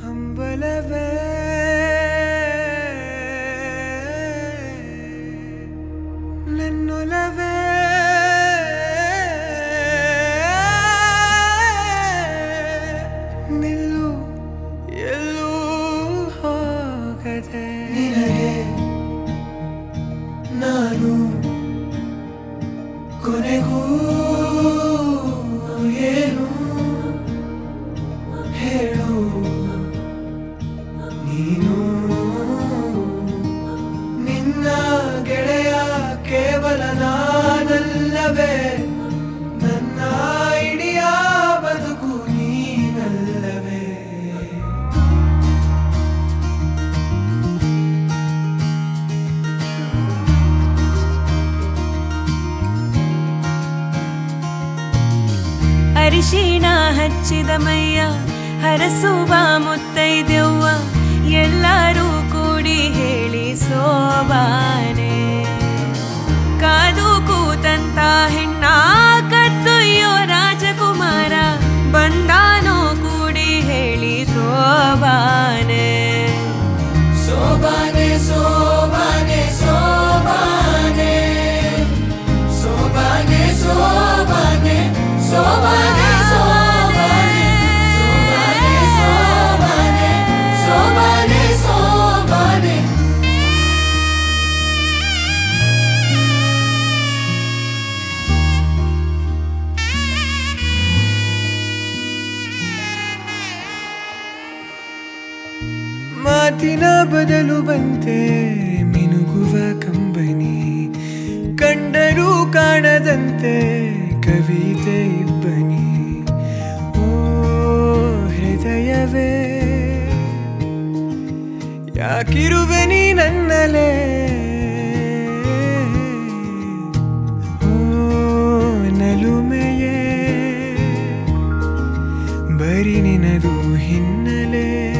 ಹಂಬಲವೇ ನನ್ನೊಲವೇ ನಿಲ್ಲು ಎಲ್ಲೂ ಹೋಗದೆ ನಿನಗೆ ನಾನು ಕೊನೆಗೂ ಏನು ಹೇಳು ನೀನು ನಿನ್ನ ಗೆಳೆಯ ಕೇವಲ ನಾನಲ್ಲವೇ ನನ್ನ ಇಡಿಯ ಬದುಕು ನೀನಲ್ಲವೇ ಅರಿಶಿಣ ಹಚ್ಚಿದ ಮೈಯ ಹರಸುವ ಮುತ್ತೈದೆವ್ವ ಎಲ್ಲರೂ ಕೂಡಿ ಹೇಳಿ ಸೋಬಾನೆ ಕಾದು ಕೂತಂತ ಹೆಣ್ಣ ಕತ್ತೊಯ್ಯೋ ರಾಜಕುಮಾರ ಬಂದಾನೋ ಕೂಡಿ ಹೇಳಿ ಸೋಬಾನೆ ಸೋಬಾನೆ ಸೋಬಾನೆ ಸೋಬಾನೆ ಸೋಬಾನೆ ಸೋಬಾನೆ ಸೋಬಾನೆ ಸೋಬಾನೆ ಸೋಬಾನೆ ಸೋಬಾನೆ ಸೋಬಾನೆ ಸೋಬಾನೆ ಮಾತಿನ ಬದಲು ಬಂತೆ ಮಿನುಗುವ ಕಂಬನಿ ಕಂಡರೂ ಕಾಣದಂತೆ ಕವಿತೆ ಇಬ್ಬನಿ ಓ ಹೃದಯವೇ ಯಾಕಿರುವೆ ನೀ ನನ್ನಲೇ ಓ ನಲುಮೆಯೇ ಬರಿ ನಿನದು ಹಿನ್ನಲೆ